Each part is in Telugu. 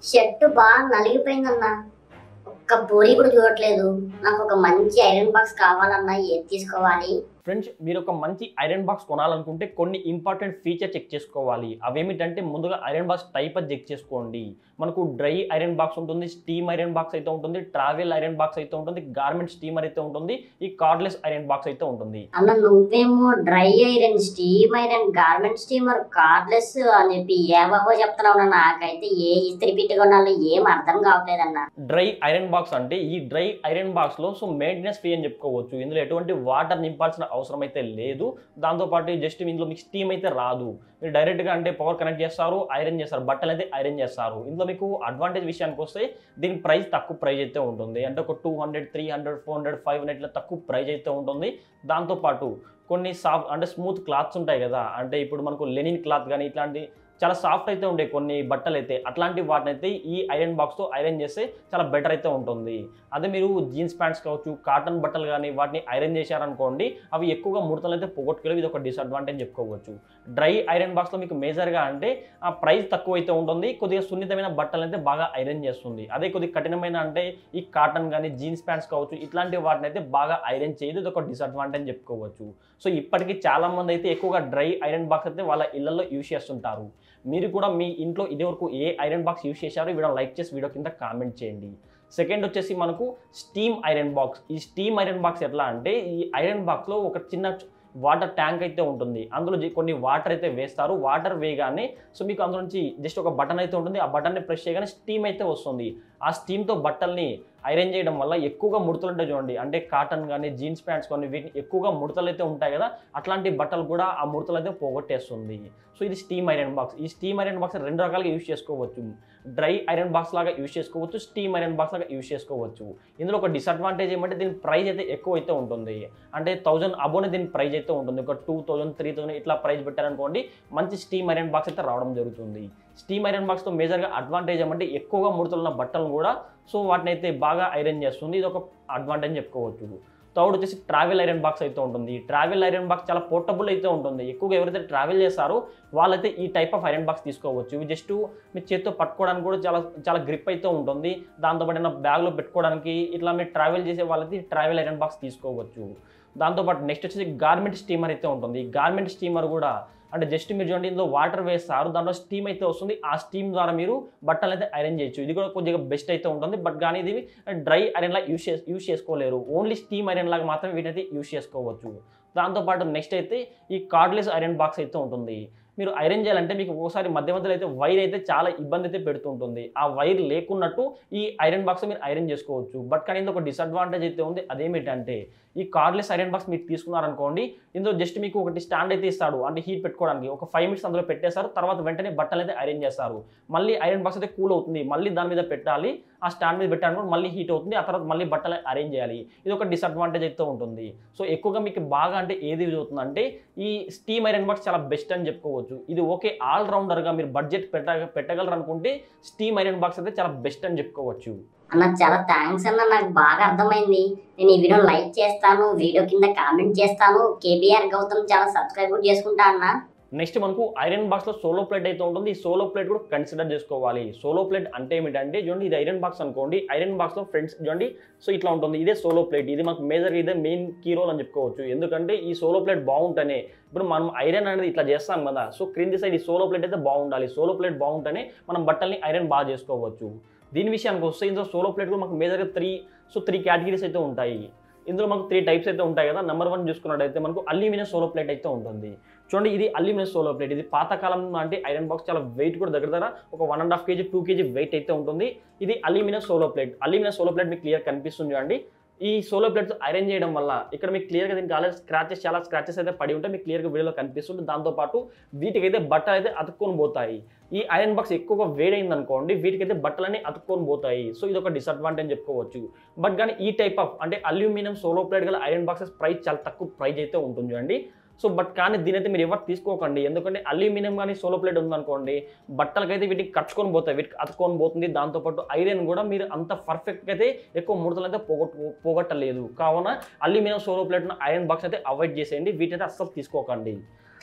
షర్ట్ బాగా నలిగిపోయిందన్న ఒక్క బోరీ కూడా చూడట్లేదు నాకు ఒక మంచి ఐరన్ బాక్స్ కావాలన్నా ఏది తీసుకోవాలి ఫ్రెండ్స్ మీరు ఒక మంచి ఐరన్ బాక్స్ కొనాలనుకుంటే కొన్ని ఇంపార్టెంట్ ఫీచర్ చెక్ చేసుకోవాలి అవేమిటంటే ముందుగా ఐరన్ బాక్స్ టైప్ అది చెక్ చేసుకోండి మనకు డ్రై ఐరన్ బాక్స్ ఉంటుంది స్టీమ్ ఐరన్ బాక్స్ అయితే ఉంటుంది ట్రావెల్ ఐరన్ బాక్స్ అయితే ఉంటుంది గార్మెంట్ స్టీమర్ అయితే ఉంటుంది ఈ కార్డ్లెస్ ఐరన్ బాక్స్ అయితే ఉంటుంది అన్న నువ్వేమో dry iron steam iron garment steamer cordless అని చెప్పి ఏ బాబో చెప్తున్నావు నాకైతే ఏ ఇస్త్రీ పిట్టి కొనాలో ఏం అర్థం కావట్లేదన్న డ్రై ఐరన్ బాక్స్ అంటే ఈ డ్రై ఐరన్ బాక్స్లో సో మెయింటెనెన్స్ ఫ్రీ అని చెప్పుకోవచ్చు ఇందులో ఎటువంటి వాటర్ నింపాల్సిన అవసరం అయితే లేదు దాంతోపాటు జస్ట్ ఇందులో మీకు స్టీమ్ అయితే రాదు మీరు డైరెక్ట్గా అంటే పవర్ కనెక్ట్ చేస్తారు ఐరన్ చేస్తారు బట్టలు అయితే ఐరన్ చేస్తారు ఇందులో మీకు అడ్వాంటేజ్ విషయానికి వస్తే దీని ప్రైస్ తక్కువ ప్రైస్ అయితే ఉంటుంది అంటే ఒక two hundred three hundred four hundred five hundred ఇట్లా తక్కువ ప్రైస్ అయితే ఉంటుంది దాంతోపాటు కొన్ని సాఫ్ట్ అంటే స్మూత్ క్లాత్స్ ఉంటాయి కదా అంటే ఇప్పుడు మనకు లెనిన్ క్లాత్ కానీ ఇట్లాంటి చాలా సాఫ్ట్ అయితే ఉండే కొన్ని బట్టలు అయితే అట్లాంటి వాటిని అయితే ఈ ఐరన్ బాక్స్తో ఐరన్ చేస్తే చాలా బెటర్ అయితే ఉంటుంది అదే మీరు జీన్స్ ప్యాంట్స్ కావచ్చు కాటన్ బట్టలు కానీ వాటిని ఐరన్ చేశారనుకోండి అవి ఎక్కువగా ముడతలు అయితే పొగొట్టుకెళ్ళి ఇది ఒక డిసడ్వాంటేజ్ చెప్పుకోవచ్చు డ్రై ఐరన్ బాక్స్లో మీకు మేజర్గా అంటే ఆ ప్రైస్ తక్కువ అయితే ఉంటుంది కొద్దిగా సున్నితమైన బట్టలు అయితే బాగా ఐరన్ చేస్తుంది అదే కొద్దిగా కఠినమైన అంటే ఈ కాటన్ కానీ జీన్స్ ప్యాంట్స్ కావచ్చు ఇట్లాంటి వాటిని అయితే బాగా ఐరన్ చేయదు ఇది ఒక డిసడ్వాంటేజ్ చెప్పుకోవచ్చు సో ఇప్పటికీ చాలా మంది అయితే ఎక్కువగా డ్రై ఐరన్ బాక్స్ అయితే వాళ్ళ ఇళ్లలో యూజ్ చేస్తుంటారు మీరు కూడా మీ ఇంట్లో ఇదే వరకు ఏ ఐరన్ బాక్స్ యూజ్ చేశారో వీడియో లైక్ చేసి వీడియో కింద కామెంట్ చేయండి సెకండ్ వచ్చేసి మనకు స్టీమ్ ఐరన్ బాక్స్ ఈ స్టీమ్ ఐరన్ బాక్స్ ఎట్లా అంటే ఈ ఐరన్ బాక్స్లో ఒక చిన్న వాటర్ ట్యాంక్ అయితే ఉంటుంది అందులో జి- కొన్ని వాటర్ అయితే వేస్తారు వాటర్ వేయగానే సో మీకు అందులో నుంచి జస్ట్ ఒక బటన్ అయితే ఉంటుంది ఆ బటన్ని ప్రెస్ చేయగానే స్టీమ్ అయితే వస్తుంది ఆ స్టీమ్తో బట్టల్ని ఐరన్ చేయడం వల్ల ఎక్కువగా ముడతలు ఉంటాయి చూడండి అంటే కాటన్ కానీ జీన్స్ ప్యాంట్స్ కానీ వీటిని ఎక్కువగా ముడతలు అయితే ఉంటాయి కదా అట్లాంటి బట్టలు కూడా ఆ ముడతలు అయితే పోగొట్టేస్తుంది సో ఇది స్టీమ్ ఐరన్ బాక్స్ ఈ స్టీమ్ ఐరన్ బాక్స్ రెండు రకాలుగా యూజ్ చేసుకోవచ్చు డ్రై ఐరన్ బాక్స్ లాగా యూజ్ చేసుకోవచ్చు స్టీమ్ ఐరన్ బాక్స్ లాగా యూజ్ చేసుకోవచ్చు ఇందులో ఒక డిసడ్వాంటేజ్ ఏమంటే దీని ప్రైస్ అయితే ఎక్కువ అయితే ఉంటుంది అంటే థౌజండ్ అబోనే దీని ప్రైస్ అయితే ఉంటుంది ఒక టూ థౌజండ్ త్రీ థౌసండ్ ఇట్లా ప్రైస్ పెట్టారనుకోండి మంచి స్టీమ్ ఐరన్ బాక్స్ అయితే రావడం జరుగుతుంది స్టీమ్ ఐరన్ బాక్స్తో మేజర్గా అడ్వాంటేజ్ ఏమంటే ఎక్కువగా ముడతలున్న బట్టలను కూడా సో వాటిని అయితే బాగా ఐరన్ చేస్తుంది ఇది ఒక అడ్వాంటేజ్ చెప్పుకోవచ్చు థర్డ్ వచ్చేసి ట్రావెల్ ఐరన్ బాక్స్ అయితే ఉంటుంది ట్రావెల్ ఐరన్ బాక్స్ చాలా పోర్టబుల్ అయితే ఉంటుంది ఎక్కువగా ఎవరైతే ట్రావెల్ చేస్తారో వాళ్ళైతే ఈ టైప్ ఆఫ్ ఐరన్ బాక్స్ తీసుకోవచ్చు ఇవి జస్ట్ మీ చేత్తో పట్టుకోవడానికి కూడా చాలా చాలా గ్రిప్ అయితే ఉంటుంది దాంతోపాటు ఏమైనా బ్యాగ్లో పెట్టుకోవడానికి ఇట్లా మీరు ట్రావెల్ చేసే వాళ్ళైతే ట్రావెల్ ఐరన్ బాక్స్ తీసుకోవచ్చు దాంతోపాటు నెక్స్ట్ వచ్చేసి గార్మెంట్ స్టీమర్ అయితే ఉంటుంది ఈ గార్మెంట్ స్టీమర్ కూడా అంటే జస్ట్ మీరు చూడండి ఇందులో వాటర్ వేస్తారు దాంట్లో స్టీమ్ అయితే వస్తుంది ఆ స్టీమ్ ద్వారా మీరు బట్టలు అయితే ఐరన్ చేయొచ్చు ఇది కూడా కొద్దిగా బెస్ట్ అయితే ఉంటుంది బట్ కానీ ఇది డ్రై ఐరన్ లాగా యూస్ చేసి యూస్ చేసుకోలేరు ఓన్లీ స్టీమ్ ఐరన్ లాగా మాత్రమే వీటైతే యూస్ చేసుకోవచ్చు దాంతోపాటు నెక్స్ట్ అయితే ఈ కార్డ్లెస్ ఐరన్ బాక్స్ అయితే ఉంటుంది మీరు ఐరన్ చేయాలంటే మీకు ఒకసారి మధ్య మధ్యలో అయితే వైర్ అయితే చాలా ఇబ్బంది అయితే పెడుతుంటుంది ఆ వైర్ లేకున్నట్టు ఈ ఐరన్ బాక్స్ మీరు ఐరన్ చేసుకోవచ్చు బట్ కానీ ఇందులో ఒక డిసడ్వాంటేజ్ అయితే ఉంది అదేమిటంటే ఈ కార్డ్లెస్ ఐరన్ బాక్స్ మీరు తీసుకున్నారనుకోండి ఇందులో జస్ట్ మీకు ఒకటి స్టాండ్ అయితే ఇస్తాడు అంటే హీట్ పెట్టుకోవడానికి ఒక ఫైవ్ మినిట్స్ అందులో పెట్టేస్తారు తర్వాత వెంటనే బట్టలు అయితే ఐరన్ చేస్తారు మళ్ళీ ఐరన్ బాక్స్ అయితే కూల్ అవుతుంది మళ్ళీ దాని మీద పెట్టాలి ఆ స్టాండ్ మీద పెట్టాను మళ్ళీ హీట్ అవుతుంది ఆ తర్వాత మళ్ళీ బట్టలు అరేంజ్ చేయాలి ఇది ఒక డిసడ్వాంటేజ్ అయితే ఉంటుంది సో ఎక్కువగా మీకు బాగా అంటే ఏది యూజ్ అవుతుందంటే ఈ స్టీమ్ ఐరన్ బాక్స్ చాలా బెస్ట్ అని చెప్పుకోవచ్చు ఇది ఓకే ఆల్ రౌండర్గా మీరు బడ్జెట్ పెట్ట పెట్టగలరు అనుకుంటే స్టీమ్ ఐరన్ బాక్స్ అయితే చాలా బెస్ట్ అని చెప్పుకోవచ్చు అన్న చాలా థ్యాంక్స్ అన్న నాకు బాగా అర్థమైంది నేను ఈ వీడియో లైక్ చేస్తాను వీడియో కింద కామెంట్ చేస్తాను కేబీఆర్ గౌతమ్ చాలా సబ్స్క్రైబ్ కూడా చేసుకుంటా అన్న నెక్స్ట్ మనకు ఐరన్ బాక్స్లో సోలో ప్లేట్ అయితే ఉంటుంది ఈ సోలో ప్లేట్ కూడా కన్సిడర్ చేసుకోవాలి సోలో ప్లేట్ అంటే ఏమిటంటే చూడండి ఇది ఐరన్ బాక్స్ అనుకోండి ఐరన్ బాక్స్లో ఫ్రెండ్స్ చూడండి సో ఇట్లా ఉంటుంది ఇదే సోలో ప్లేట్ ఇది మనకు మేజర్ ఇదే మెయిన్ కీ రోల్ అని చెప్పుకోవచ్చు ఎందుకంటే ఈ సోలో ప్లేట్ బాగుంటేనే ఇప్పుడు మనం ఐరన్ అనేది ఇట్లా చేస్తాం కదా సో క్రింది సైడ్ ఈ సోలో ప్లేట్ అయితే బాగుండాలి సోలో ప్లేట్ బాగుంటేనే మనం బట్టల్ని ఐరన్ బాగా చేసుకోవచ్చు దీని విషయానికి వస్తే ఇందులో సోలో ప్లేట్ కూడా మనకు మేజర్గా త్రీ సో త్రీ కేటగిరీస్ అయితే ఉంటాయి ఇందులో మనకు త్రీ టైప్స్ అయితే ఉంటాయి కదా నెంబర్ వన్ చూసుకున్నట్టయితే మనకు అల్యూమినియం సోలో ప్లేట్ అయితే ఉంటుంది చూడండి ఇది అల్యూమినియం సోలో ప్లేట్ ఇది పాతకాలం అంటే ఐరన్ బాక్స్ చాలా వెయిట్ కూడా దగ్గర దగ్గర ఒక one and half K G two K G weight అయితే ఉంటుంది ఇది aluminium sole plate aluminium sole plate మీకు క్లియర్ కనిపిస్తుంది చూడండి ఈ సోలో ప్లేట్స్ ఐరన్ చేయడం వల్ల ఇక్కడ మీకు క్లియర్గా దీనికి ఆల్రెడీ స్క్రాచెస్ చాలా స్క్రాచెస్ అయితే పడి ఉంటాయి మీకు క్లియర్గా వీడియోలో కనిపిస్తుంది దాంతోపాటు వీటికైతే బట్టలు అయితే అతుక్కొని పోతాయి ఈ ఐరన్ బాక్స్ ఎక్కువగా వేడైంది అనుకోండి వీటికైతే బట్టలన్నీ అతుక్కొని పోతాయి సో ఇది ఒక డిసడ్వాంటేజ్ చెప్పుకోవచ్చు బట్ కానీ ఈ టైప్ ఆఫ్ అంటే అల్యూమినియం సోలో ప్లేట్ గల ఐరన్ బాక్సెస్ ప్రైస్ చాలా తక్కువ ప్రైస్ అయితే ఉంటుంది చూడండి సో బట్ కానీ దీని అయితే మీరు ఎవరు తీసుకోకండి ఎందుకంటే అల్యూమినియం కానీ సోలో ప్లేట్ ఉందనుకోండి బట్టలకైతే వీటికి కచ్చుకొని పోతాయి వీటికి అతుక్కొని పోతుంది దాంతోపాటు ఐరన్ కూడా మీరు అంత పర్ఫెక్ట్గా అయితే ఎక్కువ ముడతలు అయితే పోగొట్టు పోగొట్టలేదు కావున అల్యూమినియం సోలో ప్లేట్ను ఐరన్ బాక్స్ అయితే అవాయిడ్ చేసేయండి వీటిని అయితే అస్సలు తీసుకోకండి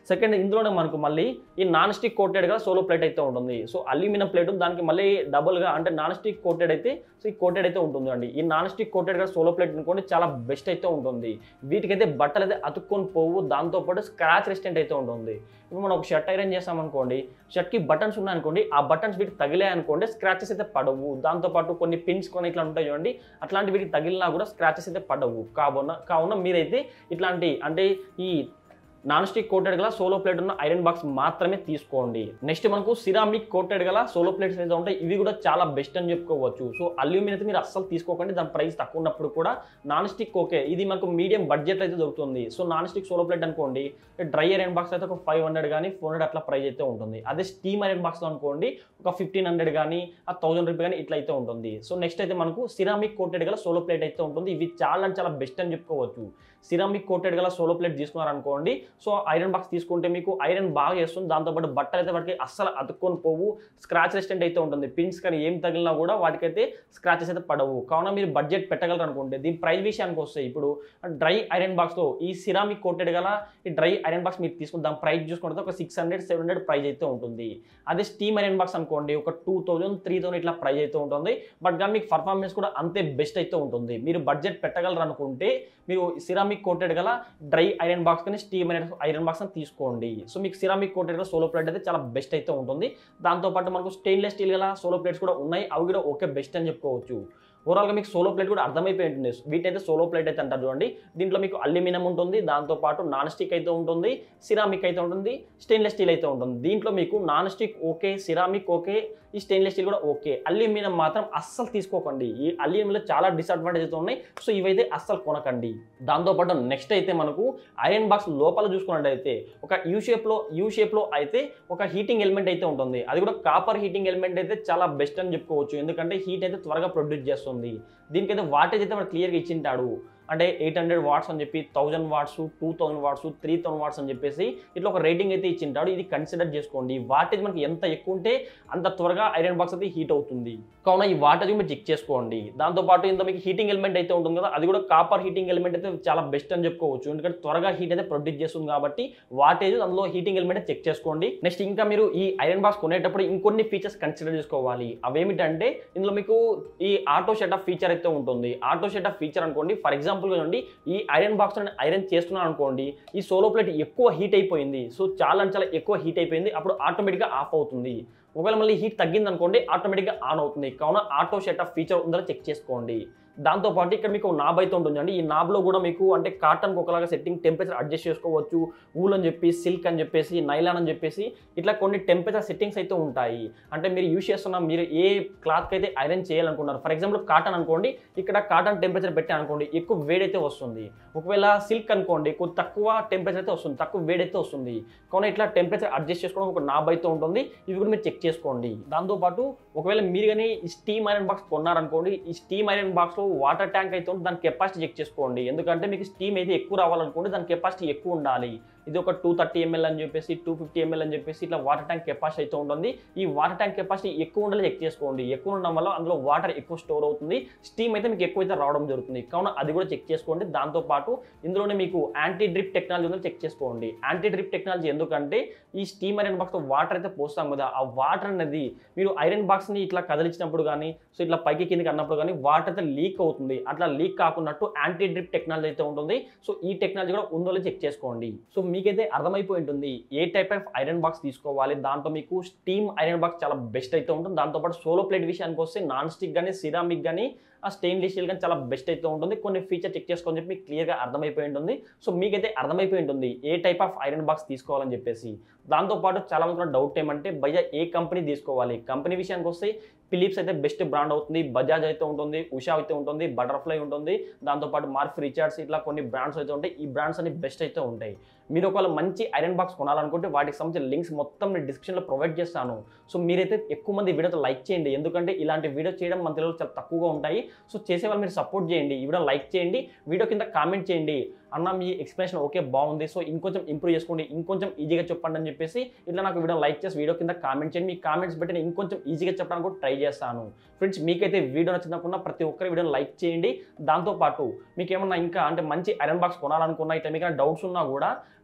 సెకండ్ ఇందులోనే మనకు మళ్ళీ ఈ నాన్ స్టిక్ కోటెడ్గా సోలో ప్లేట్ అయితే ఉంటుంది సో అల్యూమినియం ప్లేట్ దానికి మళ్ళీ డబుల్గా అంటే నాన్ స్టిక్ కోటెడ్ అయితే సో ఈ కోటెడ్ అయితే ఉంటుంది అండి ఈ నాన్ స్టిక్ కోటెడ్గా సోలో ప్లేట్ అనుకోండి చాలా బెస్ట్ అయితే ఉంటుంది వీటికైతే బట్టలు అయితే అతుక్కొని పోవు దాంతోపాటు స్క్రాచ్ రెసిస్టెంట్ అయితే ఉంటుంది ఇప్పుడు మనం ఒక షర్ట్ ఐరన్ చేసామనుకోండి షర్ట్కి బటన్స్ ఉన్నాయనుకోండి ఆ బటన్స్ వీటికి తగిలే అనుకోండి స్క్రాచెస్ అయితే పడవు దాంతోపాటు కొన్ని పిన్స్ కొన్ని ఇట్లా ఉంటాయి చూడండి అట్లాంటి వీటికి తగిలినా కూడా స్క్రాచెస్ అయితే పడవు కావున కావున మీరైతే ఇట్లాంటి అంటే ఈ నాన్ స్టిక్ కోటెడ్ గల సోలో ప్లేట్ ఉన్న ఐరన్ బాక్స్ మాత్రమే తీసుకోండి నెక్స్ట్ మనకు సిరామిక్ కోటెడ్ గల సోలో ప్లేట్స్ అయితే ఉంటాయి ఇవి కూడా చాలా బెస్ట్ అని చెప్పుకోవచ్చు సో అల్యూమినియం అయితే మీరు అస్సలు తీసుకోకండి దాని ప్రైస్ తక్కువ ఉన్నప్పుడు కూడా నాన్ స్టిక్ ఓకే ఇది మనకు మీడియం బడ్జెట్ అయితే దొరుకుతుంది so non stick sole plate అనుకోండి డ్రై ఐరన్ బాక్స్ అయితే ఒక ఫైవ్ హండ్రెడ్ కానీ ఫోర్ హండ్రెడ్ అట్లా ప్రైస్ అయితే ఉంటుంది అదే స్టీమ్ ఐరన్ బాక్స్ అనుకోండి ఒక ఫిఫ్టీన్ హండ్రెడ్ కానీ ఆ థౌసండ్ రూపీ కానీ ఇట్లా అయితే ఉంటుంది సో నెక్స్ట్ అయితే మనకు సిరామిక్ కోటెడ్ గల సోలో ప్లేట్ అయితే ఉంటుంది ఇవి చాలా అంటే చాలా బెస్ట్ అని చెప్పుకోవచ్చు సిరామిక్ కోటెడ్ గల సోలో ప్లేట్ తీసుకున్నారనుకోండి సో ఐరన్ బాక్స్ తీసుకుంటే మీకు ఐరన్ బాగా చేస్తుంది దాంతోపాటు బట్టలు అయితే వాటికి అస్సలు అతుక్కొని పోవు స్క్రాచ్ రెసిస్టెంట్ అయితే ఉంటుంది పిన్స్ కానీ ఏం తగిలినా కూడా వాటికైతే స్క్రాచెస్ అయితే పడవు కావున మీరు బడ్జెట్ పెట్టగలరు అనుకుంటే దీని ప్రైస్ విషయానికి వస్తే ఇప్పుడు డ్రై ఐరన్ బాక్స్లో ఈ సిరామిక్ కోటెడ్ గల ఈ డ్రై ఐరన్ బాక్స్ మీరు తీసుకుంటే దాని ప్రైస్ చూసుకుంటే ఒక six hundred seven hundred price అయితే ఉంటుంది అదే స్టీమ్ ఐరన్ బాక్స్ అనుకోండి ఒక టూ థౌజండ్ త్రీ థౌసండ్ ఇట్లా ప్రైస్ అయితే ఉంటుంది బట్ కానీ మీకు పర్ఫార్మెన్స్ కూడా అంతే బెస్ట్ అయితే ఉంటుంది మీరు బడ్జెట్ పెట్టగలరు అనుకుంటే మీరు సిరామిక్ కోటెడ్ గల డ్రై ఐరన్ బాక్స్ కానీ స్టీమ్ ఐరన్ ఐరన్ బాక్స్ అని తీసుకోండి సో మీకు సిరామిక్ కోటెడ్ గల సోలో ప్లేట్ అయితే చాలా బెస్ట్ అయితే ఉంటుంది దాంతోపాటు మనకు స్టెయిన్లెస్ స్టీల్ గల సోలో ప్లేట్స్ కూడా ఉన్నాయి అవి కూడా ఓకే బెస్ట్ అని చెప్పుకోవచ్చు ఓవరాల్గా మీకు సోలో ప్లేట్ కూడా అర్థమైపోయి ఉంటుంది వీటైతే సోలో ప్లేట్ అయితే అంటారు చూడండి దీంట్లో మీకు అల్యూమినియం ఉంటుంది దాంతోపాటు నాన్ స్టిక్ అయితే ఉంటుంది సిరామిక్ అయితే ఉంటుంది స్టెయిన్లెస్ స్టీల్ అయితే ఉంటుంది దీంట్లో మీకు non stick okay ceramic okay ఈ స్టెయిన్లెస్ స్టీల్ కూడా ఓకే అల్యూమినియం మాత్రం అస్సలు తీసుకోకండి ఈ అల్యూమినియంలో చాలా డిసడ్వాంటేజ్ అయితే ఉన్నాయి సో ఇవైతే అస్సలు కొనకండి దాంతోపాటు నెక్స్ట్ అయితే మనకు ఐరన్ బాక్స్ లోపల చూసుకున్నట్టయితే ఒక యూ షేప్లో యూ షేప్లో అయితే ఒక హీటింగ్ ఎలిమెంట్ అయితే ఉంటుంది అది కూడా కాపర్ హీటింగ్ ఎలిమెంట్ అయితే చాలా బెస్ట్ అని చెప్పుకోవచ్చు ఎందుకంటే హీట్ అయితే త్వరగా ప్రొడ్యూస్ చేస్తుంది దీనికైతే వాటేజ్ అయితే వాడు క్లియర్గా ఇచ్చింటాడు అంటే ఎయిట్ హండ్రెడ్ వాట్స్ అని చెప్పి thousand watts two thousand watts three thousand watts అని చెప్పేసి ఇట్లా ఒక రేటింగ్ అయితే ఇచ్చింటాడు ఇది కన్సిడర్ చేసుకోండి వాటేజ్ మనకి ఎంత ఎక్కువ ఉంటే అంత త్వరగా ఐరన్ బాక్స్ అయితే హీట్ అవుతుంది కావున ఈ వాటేజ్ మీరు చెక్ చేసుకోండి దాంతోపాటు ఇంత మీకు హీటింగ్ ఎలిమెంట్ అయితే ఉంటుంది కదా అది కూడా కాపర్ హీటింగ్ ఎలిమెంట్ అయితే చాలా బెస్ట్ అని చెప్పుకోవచ్చు ఎందుకంటే త్వరగా హీట్ అయితే ప్రొడ్యూస్ చేస్తుంది కాబట్టి వాటేజ్ అందులో హీటింగ్ ఎలిమెంట్ చెక్ చేసుకోండి నెక్స్ట్ ఇంకా మీరు ఈ ఐరన్ బాక్స్ కొనేటప్పుడు ఇంకొన్ని ఫీచర్స్ కన్సిడర్ చేసుకోవాలి అవేమిటంటే ఇందులో మీకు ఈ ఆటో షెటప్ ఫీచర్ అయితే ఉంటుంది ఆటో షెటప్ ఫీచర్ అనుకోండి ఫర్ ఎగ్జాంపుల్ చూడండి ఈ ఐరన్ బాక్స్ నేను ఐరన్ చేస్తున్నాను అనుకోండి ఈ సోలో ప్లేట్ ఎక్కువ హీట్ అయిపోయింది సో చాలా అంటే చాలా ఎక్కువ హీట్ అయిపోయింది అప్పుడు ఆటోమేటిక్గా ఆఫ్ అవుతుంది ఒకవేళ మళ్ళీ హీట్ తగ్గింది అనుకోండి ఆటోమేటిక్గా ఆన్ అవుతుంది కావున ఆటో షెటప్ ఫీచర్ ఉందో చెక్ చేసుకోండి దాంతోపాటు ఇక్కడ మీకు నాబ్ అయితే ఉంటుందండి ఈ నాబ్లో కూడా మీకు అంటే కాటన్కి ఒకలాగా సెట్టింగ్ టెంపరేచర్ అడ్జస్ట్ చేసుకోవచ్చు ఊల్ అని చెప్పి సిల్క్ అని చెప్పేసి నైలాన్ అని చెప్పేసి ఇట్లా కొన్ని టెంపరేచర్ సెట్టింగ్స్ అయితే ఉంటాయి అంటే మీరు యూస్ చేస్తున్న మీరు ఏ క్లాత్కి అయితే ఐరన్ చేయాలనుకున్నారు ఫర్ ఎగ్జాంపుల్ కాటన్ అనుకోండి ఇక్కడ కాటన్ టెంపరేచర్ పెట్టాను అనుకోండి ఎక్కువ వేడైతే వస్తుంది ఒకవేళ సిల్క్ అనుకోండి కొద్ది తక్కువ టెంపరేచర్ అయితే వస్తుంది తక్కువ వేడైతే వస్తుంది కావున ఇట్లా టెంపరేచర్ అడ్జస్ట్ చేసుకోవడం ఒక నాబ్ అయితే ఉంటుంది ఇవి కూడా మీరు చెక్ చేసుకోండి దాంతోపాటు ఒకవేళ మీరు కానీ ఈ స్టీమ్ ఐరన్ బాక్స్ కొన్నారనుకోండి ఈ స్టీమ్ ఐరన్ బాక్స్లో వాటర్ ట్యాంక్ అయితే ఉంటుంది దాని కెపాసిటీ చెక్ చేసుకోండి ఎందుకంటే మీకు స్టీమ్ అయితే ఎక్కువ రావాలనుకోండి దాని కెపాసిటీ ఎక్కువ ఉండాలి ఇది ఒక టూ థర్టీ ఎంఎల్ అని చెప్పేసి టూ ఫిఫ్టీ ఎంఎల్ అని చెప్పేసి ఇట్లా వాటర్ ట్యాంక్ కెపాసిటీ అయితే ఉంటుంది ఈ వాటర్ ట్యాంక్ కెపాసిటీ ఎక్కువ ఉండాలి చెక్ చేసుకోండి ఎక్కువ ఉండడం వల్ల అందులో వాటర్ ఎక్కువ స్టోర్ అవుతుంది స్టీమ్ అయితే మీకు ఎక్కువ అయితే రావడం జరుగుతుంది కావున అది కూడా చెక్ చేసుకోండి దాంతోపాటు ఇందులోనే మీకు యాంటీ డ్రిప్ టెక్నాలజీ ఉందో చెక్ చేసుకోండి యాంటీ డ్రిప్ టెక్నాలజీ ఎందుకంటే ఈ స్టీమ్ ఐరన్ బాక్స్తో వాటర్ అయితే పోస్తాం కదా ఆ వాటర్ అనేది మీరు ఐరన్ బాక్స్ని ఇట్లా కదిలించినప్పుడు కానీ సో ఇట్లా పైకి కిందకి అన్నప్పుడు కానీ వాటర్ అయితే లీక్ అవుతుంది అట్లా లీక్ కాకున్నట్టు యాంటీ డ్రిప్ టెక్నాలజీ అయితే ఉంటుంది సో ఈ టెక్నాలజీ కూడా ఉందో లేదో చెక్ చేసుకోండి సో మీకైతే అర్థమైపోయి ఉంటుంది ఏ టైప్ ఆఫ్ ఐరన్ బాక్స్ తీసుకోవాలి దాంట్లో మీకు స్టీమ్ ఐరన్ బాక్స్ చాలా బెస్ట్ అయితే ఉంటుంది దాంతోపాటు సోలో ప్లేట్ విషయానికి వస్తే నాన్ స్టిక్ కానీ సిరామిక్ కానీ ఆ స్టెయిన్లెస్ స్టీల్ కానీ చాలా బెస్ట్ అయితే ఉంటుంది కొన్ని ఫీచర్ చెక్ చేసుకొని చెప్పి మీకు క్లియర్గా అర్థమైపోయి ఉంటుంది సో మీకైతే అర్థమైపోయి ఉంటుంది ఏ టైప్ ఆఫ్ ఐరన్ బాక్స్ తీసుకోవాలని చెప్పేసి దాంతోపాటు చాలా మంది డౌట్ ఏమంటే భయ్య ఏ కంపెనీ తీసుకోవాలి కంపెనీ విషయానికి వస్తే ఫిలిప్స్ అయితే బెస్ట్ బ్రాండ్ అవుతుంది బజాజ్ అయితే ఉంటుంది ఉషా అయితే ఉంటుంది బటర్ఫ్లై ఉంటుంది దాంతోపాటు మార్ఫ్ రిచార్డ్స్ ఇట్లా కొన్ని బ్రాండ్స్ అయితే ఉంటాయి ఈ బ్రాండ్స్ అన్ని బెస్ట్ అయితే ఉంటాయి మీరు ఒకవేళ మంచి ఐరన్ బాక్స్ కొనాలనుకుంటే వాటికి సంబంధించిన లింక్స్ మొత్తం నేను డిస్క్రిప్షన్లో ప్రొవైడ్ చేస్తాను సో మీరైతే ఎక్కువ మంది వీడియోతో లైక్ చేయండి ఎందుకంటే ఇలాంటి వీడియో చేయడం మన తెలుగులో చాలా తక్కువగా ఉంటాయి సో చేసే వాళ్ళు మీరు సపోర్ట్ చేయండి ఈ వీడియో లైక్ చేయండి వీడియో కింద కామెంట్ చేయండి అన్న మీ ఎక్స్ప్లెనేషన్ ఓకే బాగుంది సో ఇంకొంచెం ఇంప్రూవ్ చేసుకోండి ఇంకొంచెం ఈజీగా చెప్పండి అని చెప్పేసి ఇట్లా నాకు వీడియో లైక్ చేసి వీడియో కింద కామెంట్ చేయండి మీ కామెంట్స్ పెట్టి నేను ఇంకొంచెం ఈజీగా చెప్పడానికి కూడా ట్రై చేస్తాను ఫ్రెండ్స్ మీకైతే వీడియో నచ్చినకుండా ప్రతి ఒక్కరి వీడియోని లైక్ చేయండి దాంతోపాటు మీకు ఏమన్నా ఇంకా అంటే మంచి ఐరన్ బాక్స్ కొనాలనుకున్నా ఇట్లా మీకు డౌట్స్ ఉన్నా కూడా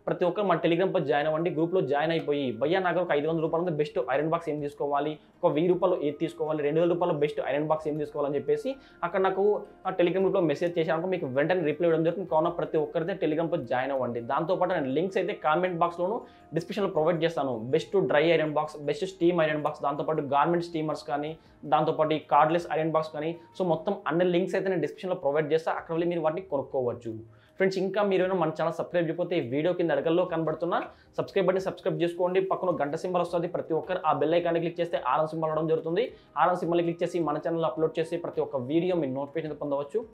ప్రతి ఒక్కరు మన టెలిగ్రామ్ పై జాయిన్ అవ్వండి గ్రూప్లో జాయిన్ అయిపోయి భయ్యా నాకు ఒక ఐదు వందల రూపాయలు బెస్ట్ ఐరన్ బాక్స్ ఏం తీసుకోవాలి ఒక వెయ్యి రూపాయలు ఏది తీసుకోవాలి రెండు వేల రూపాయలు బెస్ట్ ఐరన్ బాక్స్ ఏం తీసుకోవాలని చెప్పేసి అక్కడ నాకు ఆ టెలిగ్రామ్ గ్రూప్లో మెసేజ్ చేశాను మీకు వెంటనే రిప్లై ఇవ్వడం జరుగుతుంది కావున ప్రతి ఒక్కరైతే టెలిగ్రామ్ పై జాయిన్ అవ్వండి దాంతోపాటు నేను లింక్స్ అయితే కామెంట్ బాక్స్లోను డిస్క్రిప్షన్లో ప్రొవైడ్ చేస్తాను best dry iron box best steam iron box దాంతోపాటు గార్మెంట్ స్టీమర్స్ కానీ దాంతోపాటు ఈ కార్డ్లెస్ ఐరన్ బాక్స్ కానీ సో మొత్తం అన్ని లింక్స్ అయితే నేను డిస్క్రిప్షన్లో ప్రొవైడ్ చేస్తా అక్కడ వెళ్ళి మీరు వాటిని కొనుక్కోవచ్చు ఫ్రెండ్స్ ఇంకా మీరు ఏమైనా మన ఛానల్ సబ్స్క్రైబ్ చేయకపోతే ఈ వీడియో కింద అడగల్లో కనబడుతున్న సబ్స్క్రైబ్ బటన్ సబ్స్క్రైబ్ చేసుకోండి పక్కన గంట సింబల్ వస్తుంది ప్రతి ఒక్కరు ఆ బెల్ ఐకాన్ని క్లిక్ చేస్తే ఆరం సింబల్ అవడం జరుగుతుంది ఆరం సింబల్ క్లిక్ చేసి మన ఛానల్ అప్లోడ్ చేసి ప్రతి ఒక్క వీడియో మీరు నోటిఫికేషన్ పొందవచ్చు